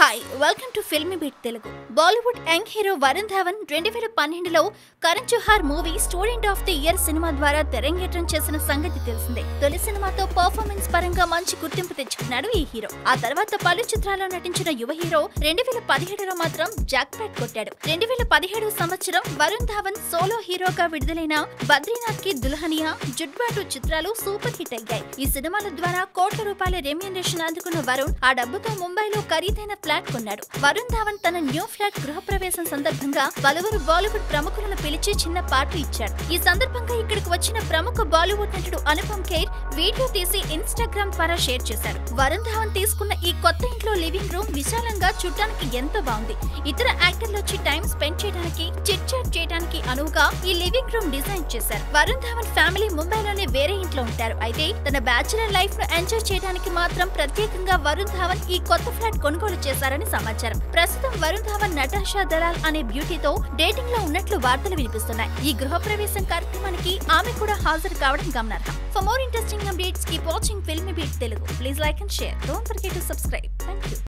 hi welcome to filmi beat Telugu Bollywood young hero Varun Dhawan రెండు వేల పన్నెండులో Karan Johar movie student of the year సినిమా ద్వారా తెరంగేట్రం చేసిన సంగతి తెలిసిందే తొలి సినిమాతో పర్ఫార్మెన్స్ పరంగా మంచి గుర్తింపు తెచ్చుకున్నాడు ఈ హీరో ఆ తర్వాత పలు చిత్రాల్లో నటించిన యువ హీరో రెండు వేల పదిహేడులో మాత్రం జాక్ ప్యాట్ కొట్టాడు రెండు వేల పదిహేడు సంవత్సరం వరుణ్ ధావన్ సోలో హీరోగా విడుదలైన బద్రీనాథ్ కి దుల్హనియా జుడ్బాటు చిత్రాలు సూపర్ హిట్ అయ్యాయి ఈ సినిమాల ద్వారా కోట్ల రూపాయల రెమ్యూనరేషన్ అందుకున్న వరుణ్ ఆ డబ్బుతో ముంబైలో ఖరీదైన ఫ్లాట్ కొన్నాడు వరుణ్ ధావన్ తన న్యూ ఫ్లాట్ గృహప్రవేశం సందర్భంగా పలువురు బాలీవుడ్ ప్రముఖులను పిలిచి చిన్న పార్టీ ఇచ్చాడు ఈ సందర్భంగా ఇక్కడికి వచ్చిన ప్రముఖ బాలీవుడ్ నటుడు అనుపమ్ ఖేర్ వీడియో తీసి ఇన్స్టాగ్రామ్ ద్వారా షేర్ చేశాడు వరుణ్ ధావన్ తీసుకున్న ఈ కొత్త ఇంట్లో లివింగ్ రూమ్ విశాలంగా చూడటానికి ఎంతో బాగుంది ఇతర యాక్టర్లు వచ్చి టైం స్పెండ్ చేయడానికి చిట్ చాట్ చేయడానికి అనువుగా ఈ లివింగ్ రూమ్ డిజైన్ చేశారు వరుణ్ ధావన్ ఫ్యామిలీ ముంబైలోనే వేరే ఇంట్లో ఉంటారు అయితే తన బ్యాచులర్ లైఫ్ ను ఎంజాయ్ చేయడానికి మాత్రం ప్రత్యేకంగా వరుణ్ ధావన్ ఈ కొత్త ఫ్లాట్ కొనుగోలు చేశారని సమాచారం ప్రస్తుతం వరుణ్ ధావన్ నటాషా దలాల్ అనే బ్యూటీతో డేటింగ్ లో ఉన్నట్లు వార్తలు వినిపిస్తున్నాయి ఈ గృహప్రవేశం కార్యక్రమానికి ఆమె కూడా హాజరు కావడం గమనార్హం for more interesting updates keep watching filmy beat Telugu please like and share don't forget to subscribe thank you